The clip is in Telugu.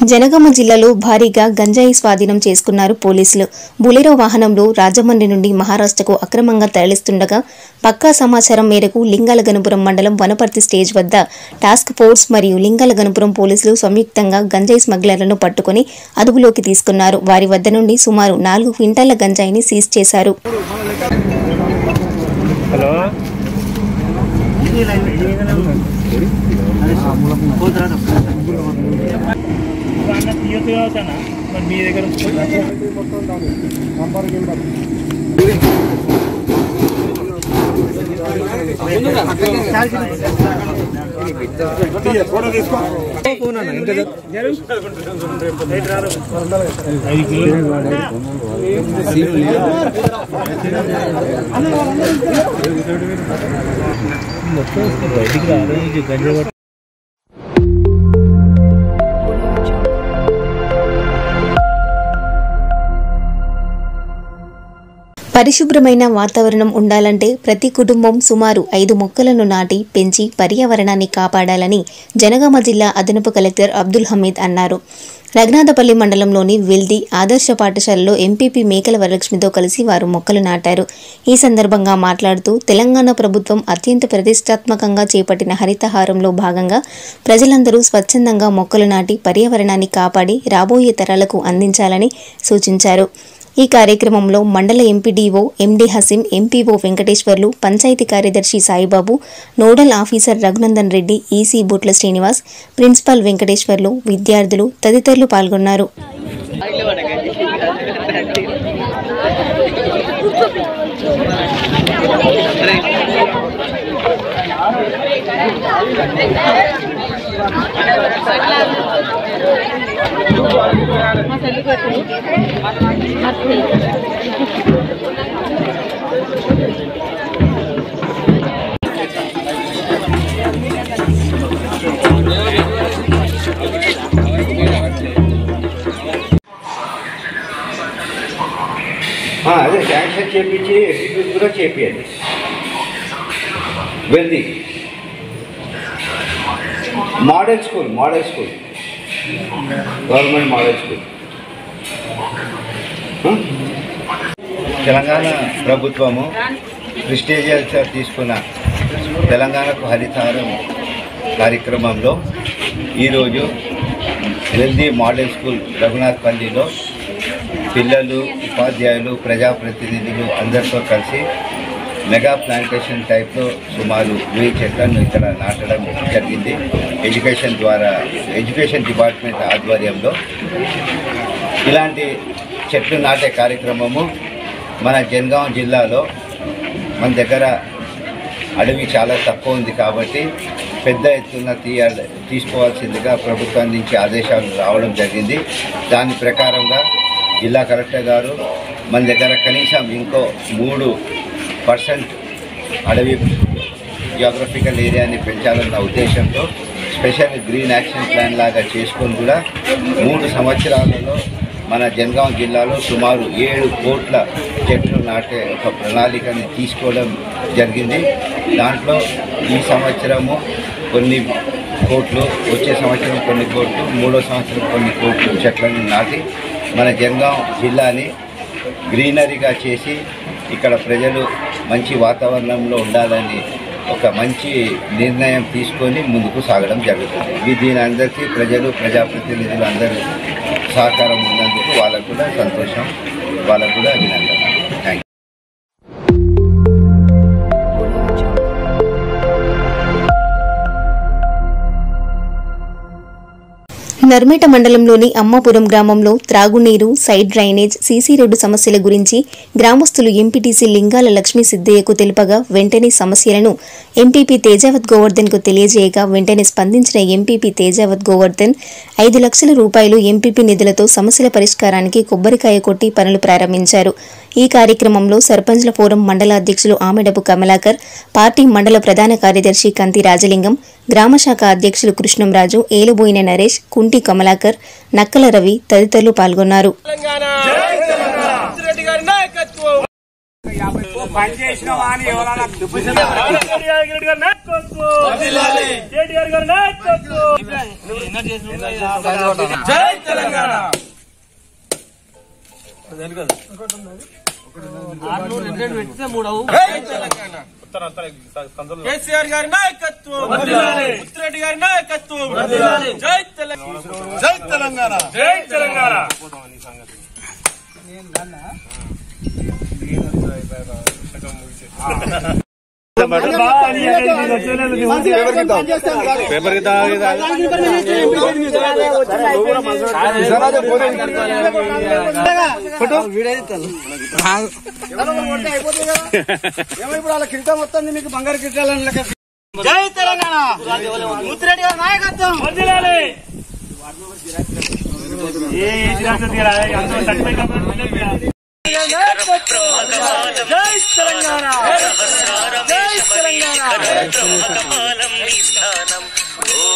జనగామ జిల్లాలో భారీగా గంజాయి స్వాధీనం చేసుకున్నారు పోలీసులు బులెరో వాహనంలో రాజమండ్రి నుండి మహారాష్ట్రకు అక్రమంగా తరలిస్తుండగా పక్కా సమాచారం మేరకు లింగాలగనుపురం మండలం వనపర్తి స్టేజ్ వద్ద టాస్క్ ఫోర్స్ మరియు లింగాలగనుపురం పోలీసులు సంయుక్తంగా గంజాయి స్మగ్లర్లను పట్టుకుని అదుపులోకి తీసుకున్నారు వారి వద్ద నుండి సుమారు నాలుగు క్వింటాల గంజాయిని సీజ్ చేశారు హలో అన్న తీయొచ్చు కావచ్చు అన్న మరి మీ దగ్గర ఐదు కిలోలు బయటికి రాదు గంజా పరిశుభ్రమైన వాతావరణం ఉండాలంటే ప్రతి కుటుంబం సుమారు ఐదు మొక్కలను నాటి పెంచి పర్యావరణాన్ని కాపాడాలని జనగామ జిల్లా అదనపు కలెక్టర్ అబ్దుల్ హమీద్ అన్నారు రఘునాథపల్లి మండలంలోని వెల్ది ఆదర్శ పాఠశాలలో ఎంపీపీ మేకల వరలక్ష్మితో కలిసి వారు మొక్కలు నాటారు ఈ సందర్భంగా మాట్లాడుతూ తెలంగాణ ప్రభుత్వం అత్యంత ప్రతిష్టాత్మకంగా చేపట్టిన హరితహారంలో భాగంగా ప్రజలందరూ స్వచ్ఛందంగా మొక్కలు నాటి పర్యావరణాన్ని కాపాడి రాబోయే తరాలకు అందించాలని సూచించారు ఈ కార్యక్రమంలో మండల MPDO MD Haseem MPO Venkateswarlu panchayat కార్యదర్శి Saibabu nodal officer Raghunandan Reddy EC Botla Srinivas principal Venkateswarlu విద్యార్థులు తదితరులు పాల్గొన్నారు ఆ, అదే శాంక్షన్ చేపించి ఎగ్జిక్యూట్ కూడా చేపియండి వెల్ది model school model school government model school ఆ? తెలంగాణ ప్రభుత్వము ప్రిస్టేజియస్ తీసుకున్న తెలంగాణకు హరితారం కార్యక్రమంలో ఈరోజు వెల్ది మోడల్ స్కూల్ రఘునాథ్పల్లిలో పిల్లలు ఉపాధ్యాయులు ప్రజాప్రతినిధులు అందరితో కలిసి మెగా ప్లాంటేషన్ టైప్లో సుమారు వెయ్యి చెట్లను ఇక్కడ నాటడం జరిగింది ఎడ్యుకేషన్ ద్వారా ఎడ్యుకేషన్ డిపార్ట్మెంట్ ఆధ్వర్యంలో ఇలాంటి చెట్లు నాటే కార్యక్రమము మన జనగాం జిల్లాలో మన దగ్గర అడవి చాలా తక్కువ ఉంది కాబట్టి పెద్ద ఎత్తున తీయ తీసుకోవాల్సిందిగా ప్రభుత్వం నుంచి ఆదేశాలు రావడం జరిగింది దాని ప్రకారంగా జిల్లా కలెక్టర్ గారు మన దగ్గర కనీసం ఇంకో మూడు పర్సెంట్ అడవి జియోగ్రఫికల్ ఏరియాని పెంచాలన్న ఉద్దేశంతో స్పెషల్ గ్రీన్ యాక్షన్ ప్లాన్ లాగా చేసుకొని కూడా మూడు సంవత్సరాలలో మన జనగాం జిల్లాలో సుమారు ఏడు కోట్ల చెట్లు నాటే ఒక ప్రణాళికని తీసుకోవడం జరిగింది దాంట్లో ఈ సంవత్సరము కొన్ని కోట్లు వచ్చే సంవత్సరం కొన్ని కోట్లు మూడో సంవత్సరం కొన్ని కోట్లు చెట్లను నాటి మన జనగాం జిల్లాని గ్రీనరీగా చేసి ఇక్కడ ప్రజలు మంచి వాతావరణంలో ఉండాలని ఒక మంచి నిర్ణయం తీసుకొని ముందుకు సాగడం జరుగుతుంది ఇది దీని అందరికీ ప్రజలు ప్రజాప్రతినిధులు అందరూ సహకారం ఉన్నందుకు వాళ్ళకు కూడా సంతోషం వాళ్ళకు కూడా అభినందన థ్యాంక్ యూ నర్మేట మండలంలోని అమ్మాపురం గ్రామంలో త్రాగునీరు సైడ్ డ్రైనేజ్ సీసీ రోడ్డు సమస్యల గురించి గ్రామస్తులు ఎంపీటీసీ లింగాల లక్ష్మీ సిద్దయ్యకు తెలుపగా వెంటనే సమస్యలను ఎంపీపీ తేజావత్ గోవర్ధన్ కు తెలియజేయగా వెంటనే స్పందించిన ఎంపీపీ తేజావత్ గోవర్ధన్ ఐదు లక్షల రూపాయలు ఎంపీపీ నిధులతో సమస్యల పరిష్కారానికి కొబ్బరికాయ కొట్టి పనులు ప్రారంభించారు ఈ కార్యక్రమంలో సర్పంచ్ల ఫోరం మండల అధ్యక్షులు ఆమెడపు కమలాకర్ పార్టీ మండల ప్రధాన కార్యదర్శి కంతి రాజలింగం గ్రామశాఖ అధ్యక్షులు కృష్ణంరాజు ఏలుబోయిన నరేష్ కుంటి కమలాకర్ నక్కల రవి తదితరులు పాల్గొన్నారు తెలంగాణ రెడ్డి గారి నాయకత్వం పని చేసిన వాని ఎవరైనా కేటీఆర్ గారి నాయకత్వం కేటీఆర్ గారి నాయకత్వం జై తెలంగాణ జై తెలంగాణ కేసీఆర్ గారి నాయకత్వం ముత్తిరెడ్డి గారి నాయకత్వం జై తెలంగాణ జై తెలంగాణ జై తెలంగాణ జై తెలంగాణ ముత్తిరెడ్డి గారి నాయకత్వం వదిలాలి ఏ ఏజ్ తీరా అందరూ తక్కువ జై తెలంగాణ జై తెలంగాణ కాలం నీ స్థానం ఓ